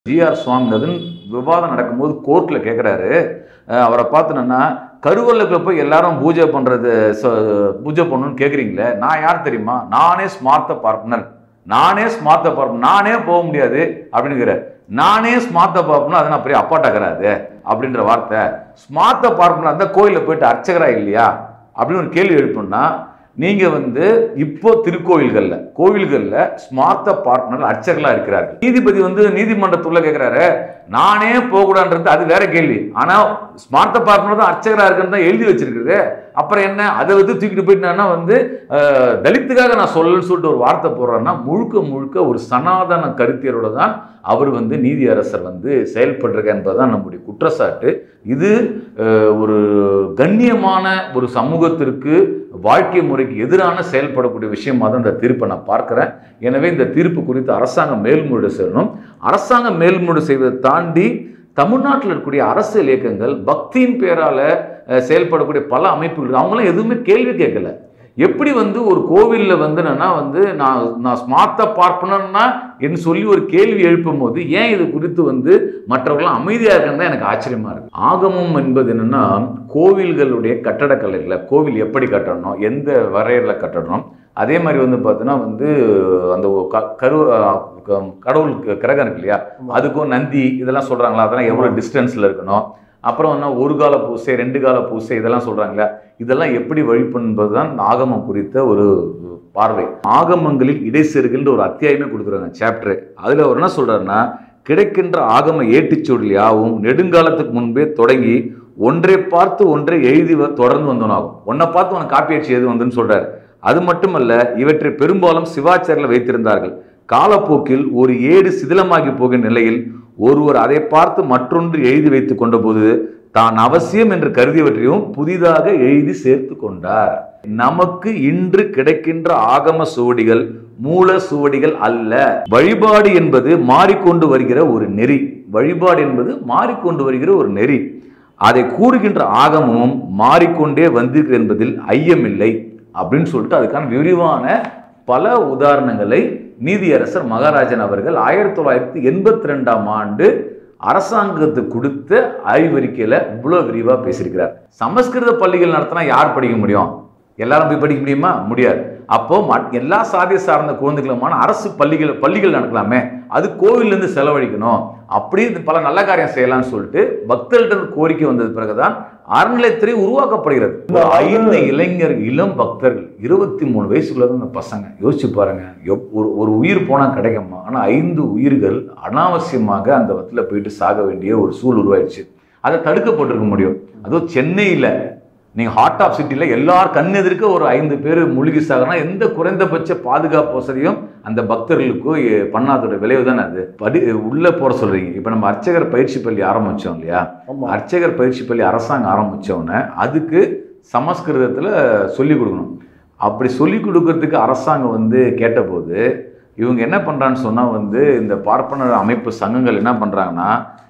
GR Swaminathan விவாதம் நடக்கும்போது கோர்ட்டில் கேட்குறாரு அவரை பார்த்துனேன்னா கருவல்லுக்குள்ள போய் எல்லாரும் பூஜை பண்ணுறது பூஜை பண்ணணும்னு கேட்குறீங்களே நான் யார் தெரியுமா நானே ஸ்மார்த்த பார்ட்னர் நானே ஸ்மார்த்த பார்ட்னர் நானே போக முடியாது அப்படின்னுங்கிறார் நானே ஸ்மார்த்த பார்ப்பனும் அதை நான் பெரிய அப்பாட்டாக்குறாது அப்படின்ற வார்த்தை ஸ்மார்த்த பார்ப்பனர் அந்த கோயிலில் போயிட்டு அர்ச்சகரா இல்லையா அப்படின்னு ஒரு கேள்வி எழுப்புனா நீங்க வந்து இப்போ திருக்கோயில்கள்ல கோவில்கள்ல ஸ்மார்த்த பார்ட்னர் அர்ச்சகர்களா இருக்கிறார்கள் நீதிபதி வந்து நீதிமன்றத்துள்ள கேட்கிறாரு நானே போகக்கூடாதுன்றது அது வேற கேள்வி ஆனா ஸ்மார்த்த பார்ட்னர் தான் அர்ச்சகரா இருக்குன்னு தான் எழுதி வச்சிருக்குது அப்புறம் என்ன அதை வந்து தூக்கிட்டு போயிட்டு நான் வந்து அஹ், தலித்துக்காக நான் சொல்லணும்னு சொல்லிட்டு ஒரு வார்த்தை போடுறேன்னா முழுக்க முழுக்க ஒரு சனாதன கருத்தியரோட தான் அவர் வந்து நீதியரசர் வந்து செயல்பட்டிருக்க என்பதுதான் நம்முடைய குற்றச்சாட்டு இது அஹ், ஒரு கண்ணியமான ஒரு சமூகத்திற்கு வாழ்க்கை முறைக்கு எதிரான செயல்படக்கூடிய விஷயமா தான் இந்த தீர்ப்பை நான் பார்க்கிறேன் எனவே இந்த தீர்ப்பு குறித்து அரசாங்கம் மேல்முறையீடு செய்யணும் அரசாங்கம் மேல்முறையீடு செய்வதை தாண்டி தமிழ்நாட்டில் இருக்கக்கூடிய அரசியல் இயக்கங்கள் பக்தியின் பேரால அஹ், செயல்படக்கூடிய பல அமைப்புகள் அவங்களாம் எதுவுமே கேள்வி கேட்கல எப்படி வந்து ஒரு கோவிலில் வந்து என்னன்னா வந்து நான் நான் ஸ்மார்த்த பார்ப்பனர்னா என்று சொல்லி ஒரு கேள்வி எழுப்பும் போது ஏன் இது குறித்து வந்து மற்றவர்களாம் அமைதியாக இருக்கிறது தான் எனக்கு ஆச்சரியமா இருக்கு ஆகமம் என்பது என்னன்னா கோவில்களுடைய கட்டடக்கலைகளை கோவில் எப்படி கட்டணும் எந்த வரையறையில் கட்டணும் அதே மாதிரி வந்து பார்த்தீங்கன்னா வந்து அந்த ஒ- க- கரு அஹ் க- கடவுள் க- கிரகம் இருக்கு இல்லையா அதுக்கும் நந்தி இதெல்லாம் சொல்றாங்களா அதெல்லாம் எவ்வளோ டிஸ்டன்ஸில் இருக்கணும் அப்புறம் என்ன ஒரு கால பூசை ரெண்டு கால பூசை இதெல்லாம் சொல்றாங்களா இதெல்லாம் எப்படி வழிபண்பது தான் ஆகமம் குறித்த ஒரு பார்வை ஆகமங்களில் இடைசெருகின்ற ஒரு அத்தியாயமே கொடுக்குறாங்க சாப்டர் அதில் அவர் என்ன சொல்றாருன்னா கிடைக்கின்ற ஆகம ஏட்டுச்சூழல் யாவும் நெடுங்காலத்துக்கு முன்பே தொடங்கி ஒன்றை பார்த்து ஒன்றை எழுதி வ- தொடர்ந்து வந்தவனாகும் ஒன்றை பார்த்து உனக்கு காப்பி அடிச்சு எது வந்துன்னு சொல்றாரு அது மட்டுமல்ல இவற்றை பெரும்பாலும் சிவாச்சாரில் வைத்திருந்தார்கள் காலப்போக்கில் ஒரு ஏடு சிதிலமாகி போகிற நிலையில் ஒருவர் அதை பார்த்து மற்றொன்று எழுதி வைத்துக் கொண்டபோது தான் அவசியம் என்று கருதியவற்றையும் புதிதாக எழுதி சேர்த்து கொண்டார் நமக்கு இன்று கிடைக்கின்ற ஆகம சுவடிகள் மூல சுவடிகள் அல்ல வழிபாடு என்பது மாறிக்கொண்டு வருகிற ஒரு நெறி வழிபாடு என்பது மாறிக்கொண்டு வருகிற ஒரு நெறி அதை கூறுகின்ற ஆகமமும் மாறிக்கொண்டே வந்திருக்கிறது என்பதில் ஐயமில்லை அப்படின்னு சொல்லிட்டு அதுக்கான விரிவான பல உதாரணங்களை நீதியரசர் மகாராஜன் அவர்கள் ஆயிரத்தி தொள்ளாயிரத்தி எண்பத்தி ரெண்டாம் ஆண்டு அரசாங்கத்துக்கு கொடுத்த ஆய்வறிக்கையில இவ்வளோ விரிவாக பேசியிருக்கிறார் சமஸ்கிருத பள்ளிகள் நடத்தினா யார் படிக்க முடியும் எல்லாரும் போய் படிக்க முடியுமா முடியாது அப்போ மட்- எல்லா சாதிய சார்ந்த குழந்தைகளுமான அரசு பள்ளிகள் பள்ளிகள் நடக்கலாமே அது கோவில்ல இருந்து செலவழிக்கணும் அப்படி இது பல நல்ல காரியம் செய்யலாம்னு சொல்லிட்டு பக்தர்களிடம் கோரிக்கை வந்தது பிறகுதான் அறநிலையத்துறை உருவாக்கப்படுகிறது ஒரு ஐந்து இளைஞர் இளம் பக்தர்கள் இருபத்தி மூணு வயசுக்குள்ள தான் இந்த பசங்க யோசிச்சு பாருங்க எப்- ஒரு ஒரு உயிர் போனா கிடைக்குமா ஆனா ஐந்து உயிர்கள் அனாவசியமாக அந்த வத்துல போயிட்டு சாக வேண்டிய ஒரு சூழல் உருவாயிடுச்சு அதை தடுக்கப்பட்டிருக்க முடியும் அதுவும் சென்னையில நீங்க ஹார்ட் ஆஃப் சிட்டில எல்லார் கண்ணெதிர்க்க ஒரு ஐந்து பேர் மூழ்கி சாகனா எந்த குறைந்தபட்ச பாதுகாப்பு வசதியும் அந்த பக்தர்களுக்கு எ- பண்ணாதோட விளைவு தானே அது படி உள்ள போற சொல்றீங்க இப்ப நம்ம அர்ச்சகர் பயிற்சி பள்ளி ஆரம்பிச்சோம் இல்லையா ஆமா அர்ச்சகர் பயிற்சி பள்ளி அரசாங்கம் ஆரம்பிச்ச அதுக்கு சமஸ்கிருதத்தில் சொல்லிக் கொடுக்கணும் அப்படி சொல்லிக் கொடுக்கறதுக்கு அரசாங்கம் வந்து கேட்டபோது இவங்க என்ன பண்ணுறான்னு சொன்னால் வந்து இந்த பார்ப்பனர் அமைப்பு சங்கங்கள் என்ன பண்ணுறாங்கன்னா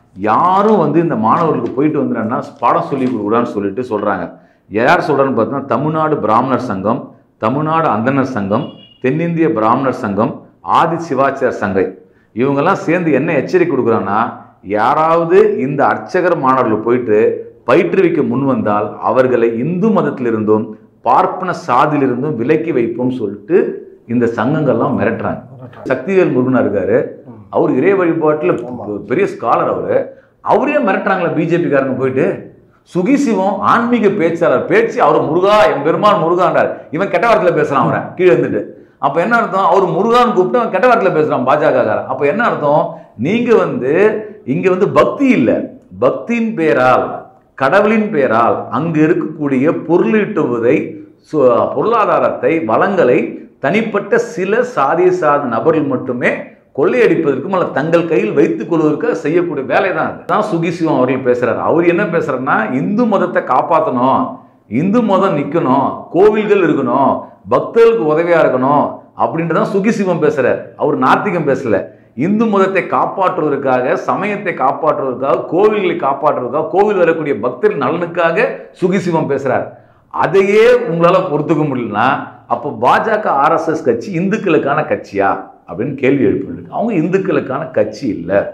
யாரும் வந்து இந்த மாணவர்களுக்கு போயிட்டு வந்துடுறேன்னா பாடம் சொல்லி கொடுக்குறான்னு சொல்லிட்டு சொல்கிறாங்க யார் சொல்கிறான்னு பார்த்தீங்கன்னா தமிழ்நாடு பிராமணர் சங்கம் தமிழ்நாடு அந்தனர் சங்கம் தென்னிந்திய பிராமணர் சங்கம் ஆதி சிவாச்சார் சங்கை இவங்கெல்லாம் சேர்ந்து என்ன எச்சரிக்கை கொடுக்குறாங்கன்னா யாராவது இந்த அர்ச்சகர் மாணவர்கள் போயிட்டு பயிற்றுவிக்க முன் வந்தால் அவர்களை இந்து மதத்திலிருந்தும் பார்ப்பன சாதியிலிருந்தும் விலக்கி வைப்போம் சொல்லிட்டு இந்த சங்கங்கள்லாம் மிரட்டுறாங்க சக்திவேல் முருகனா இருக்காரு அவர் இறை வழிபாட்டில் ஆமா. பெரிய ஸ்காலர் அவரு அவரே மிரட்டுறாங்களா பிஜேபிக்காரங்க போயிட்டு சுகி சிவம் ஆன்மீக பேச்சாளர் பேச்சு அவர் முருகா என் பெருமாள் முருகான்றார் இவன் கெட்ட வார்த்தையில பேசுறான் அவரை கீழே இருந்துட்டு அப்ப என்ன அர்த்தம் அவர் முருகான்னு கூப்பிட்டு அவன் கெட்ட வார்த்தையில பேசுறான் பாஜக அப்ப என்ன அர்த்தம் நீங்க வந்து இங்க வந்து பக்தி இல்ல பக்தியின் பேரால் கடவுளின் பேரால் அங்கு இருக்கக்கூடிய பொருளீட்டுவதை சு- பொருளாதாரத்தை வளங்களை தனிப்பட்ட சில சாதிய சாத நபர்கள் மட்டுமே கொள்ளையடிப்பதற்கும் அல்ல தங்கள் கையில் வைத்துக் கொள்வதற்கு செய்யக்கூடிய வேலை தான் அது தான் சுகிசிவம் அவர்கள் பேசுறாரு அவர் என்ன பேசுறாருன்னா இந்து மதத்தை காப்பாற்றணும் இந்து மதம் நிக்கணும் கோவில்கள் இருக்கணும் பக்தர்களுக்கு உதவியா இருக்கணும் அப்படின்ட்டு தான் சுகிசிவம் பேசுறார் அவர் நாத்திகம் பேசல இந்து மதத்தை காப்பாற்றுவதற்காக சமயத்தை காப்பாற்றுவதற்காக கோவில்களை காப்பாற்றுவதற்காக கோவில் வரக்கூடிய பக்தர் நலனுக்காக சுகிசிவம் பேசுறார் அதையே உங்களால பொறுத்துக்க முடியலன்னா அப்போ பாஜக ஆர்எஸ்எஸ் கட்சி இந்துக்களுக்கான கட்சியா அப்படின்னு கேள்வி எழுப்பிருக்கு அவங்க இந்துக்களுக்கான கட்சி இல்லை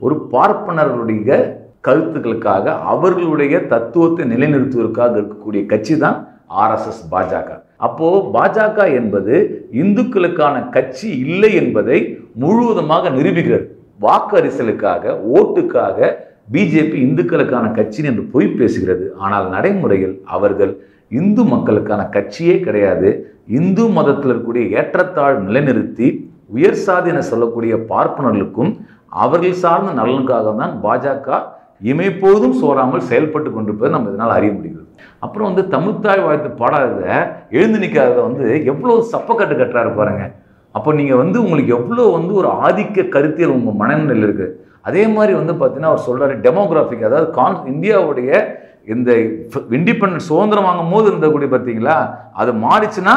ஒரு பார்ப்பனர்களுடைய கருத்துக்களுக்காக அவர்களுடைய தத்துவத்தை நிலைநிறுத்துவதற்காக இருக்கக்கூடிய கட்சி தான் ஆர்எஸ்எஸ் பாஜக அப்போ பாஜக என்பது இந்துக்களுக்கான கட்சி இல்லை என்பதை முழுவதுமாக நிரூபிக்கிறது வாக்கு அரசியலுக்காக ஓட்டுக்காக பிஜேபி இந்துக்களுக்கான கட்சி என்று பொய் பேசுகிறது ஆனால் நடைமுறையில் அவர்கள் இந்து மக்களுக்கான கட்சியே கிடையாது இந்து மதத்தில் இருக்கக்கூடிய ஏற்றத்தாழ் நிலைநிறுத்தி உயர் சாதி என சொல்லக்கூடிய பார்ப்பனர்களுக்கும் அவர்கள் சார்ந்த நலனுக்காக தான் பாஜக இமைப்போதும் சோறாமல் செயல்பட்டு கொண்டிருப்பதை நம்ம இதனால் அறிய முடிகிறது அப்புறம் வந்து தமிழ்த்தாய் வாழ்த்து பாடாதத எழுந்து நிற்காதத வந்து எவ்வளோ சப்பக்கட்டு கட்டுறாரு பாருங்க அப்போ நீங்கள் வந்து உங்களுக்கு எவ்வளோ வந்து ஒரு ஆதிக்க கருத்தியல் உங்கள் மனநிலையில் இருக்குது அதே மாதிரி வந்து பார்த்தீங்கன்னா அவர் சொல்கிறாரு டெமோகிராஃபிக் அதாவது கான் இந்தியாவுடைய இந்த இண்டிபெண்டன்ஸ் சுதந்திரம் வாங்கும் போது இருந்தக்கூடிய பார்த்தீங்களா அது மாறிச்சுன்னா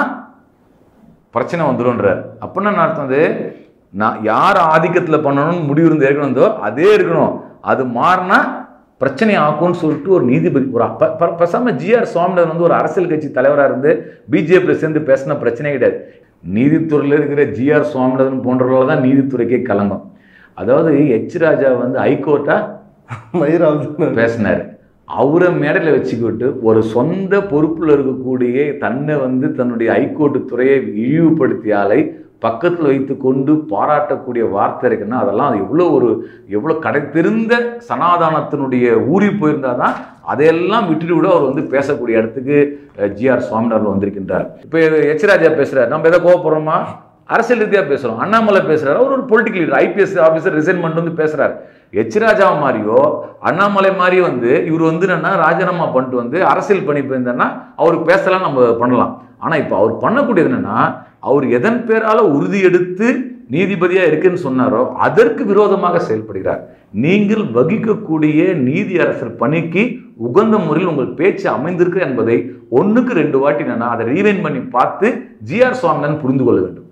பிரச்சனை வந்துடும்ன்றார் அப்படின்னா என்ன அர்த்தம் அது நான் யார் ஆதிக்கத்தில் பண்ணணும்னு முடிவு இருந்து இருக்கணுந்தோ அதே இருக்கணும் அது மாறினா பிரச்சனை ஆக்கும்னு சொல்லிட்டு ஒரு நீதிபதி ஒரு அப்ப ப- பேசாம ஜிஆர் சுவாமிநாதன் வந்து ஒரு அரசியல் கட்சி தலைவராக இருந்து பிஜேபியில் சேர்ந்து பேசின பிரச்சனை கிடையாது நீதித்துறையில் இருக்கிற ஜிஆர் சுவாமிநாதன் போன்றவர்கள தான் நீதித்துறைக்கே கலங்கம் அதாவது எச் ராஜா வந்து ஹைகோர்ட்டா மயிராவது பேசினார் அவரை மேடையில் வச்சுக்கிட்டு ஒரு சொந்த பொறுப்பில் இருக்கக்கூடிய தன்னை வந்து தன்னுடைய ஹைகோர்ட்டு துறையை இழிவுபடுத்திய ஆளை பக்கத்தில் வைத்து கொண்டு பாராட்டக்கூடிய வார்த்தை இருக்குன்னா அதெல்லாம் அது எவ்வளோ ஒரு எவ்வளோ கடைத்திருந்த சனாதானத்தினுடைய ஊறி போயிருந்தால் தான் அதையெல்லாம் விட்டுட்டு விட அவர் வந்து பேசக்கூடிய இடத்துக்கு ஜிஆர் சுவாமிநாதன் வந்திருக்கின்றார் இப்போ எச் ராஜா பேசுகிறார் நம்ம எதை கோவப்படுறோமா அரசியல் ரீதியாக பேசுகிறோம் அண்ணாமலை பேசுகிறார் அவர் ஒரு political leader IPS officer resignment வந்து பேசுகிறார் எச் ராஜா மாதிரியோ அண்ணாமலை மாதிரி வந்து இவர் வந்து என்னன்னா ராஜினாமா பண்ணிட்டு வந்து அரசியல் பண்ணி போயிருந்தாருன்னா அவருக்கு பேசலாம் நம்ம பண்ணலாம் ஆனால் இப்போ அவர் பண்ணக்கூடியது என்னன்னா அவர் எதன் பேரால உறுதி எடுத்து நீதிபதியா இருக்குன்னு சொன்னாரோ அதற்கு விரோதமாக செயல்படுகிறார் நீங்கள் வகிக்கக்கூடிய நீதி அரசர் பணிக்கு உகந்த முறையில் உங்கள் பேச்சு அமைந்திருக்கு என்பதை ஒண்ணுக்கு ரெண்டு வாட்டி என்னன்னா அதை ரீவைன் பண்ணி பார்த்து ஜிஆர் சுவாமிநாதன் புரிந்து கொள்ள வேண்டும்